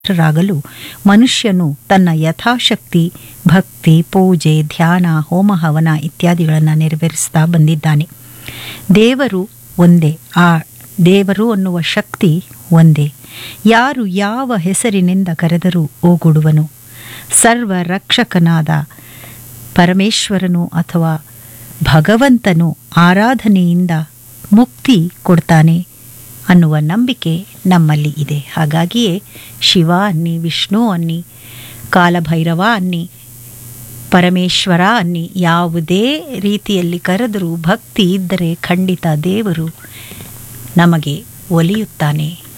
ರಾಗಲು ಮನುಷ್ಯನು ತನ್ನ ಯಥಾಶಕ್ತಿ ಭಕ್ತಿ ಪೂಜೆ ಧ್ಯಾನ ಹೋಮ ಹವನ ಇತ್ಯಾದಿಗಳನ್ನು ನೆರವೇರಿಸ್ತಾ ಬಂದಿದ್ದಾನೆ ದೇವರು ಒಂದೇ ಆ ದೇವರು ಅನ್ನುವ ಶಕ್ತಿ ಒಂದೇ ಯಾರು ಯಾವ ಹೆಸರಿನಿಂದ ಕರೆದರೂ ಓಗೊಡುವನು ಸರ್ವ ರಕ್ಷಕನಾದ ಪರಮೇಶ್ವರನು ಅಥವಾ ಭಗವಂತನು ಆರಾಧನೆಯಿಂದ ಮುಕ್ತಿ ಕೊಡ್ತಾನೆ ಅನ್ನುವ ನಂಬಿಕೆ ನಮ್ಮಲ್ಲಿ ಇದೆ ಹಾಗಾಗಿಯೇ ಶಿವ ಅನ್ನಿ ವಿಷ್ಣು ಅನ್ನಿ ಕಾಲಭೈರವ ಅನ್ನಿ ಪರಮೇಶ್ವರ ಅನ್ನಿ ಯಾವುದೇ ರೀತಿಯಲ್ಲಿ ಕರೆದರೂ ಭಕ್ತಿ ಇದ್ದರೆ ಖಂಡಿತ ದೇವರು ನಮಗೆ ಒಲಿಯುತ್ತಾನೆ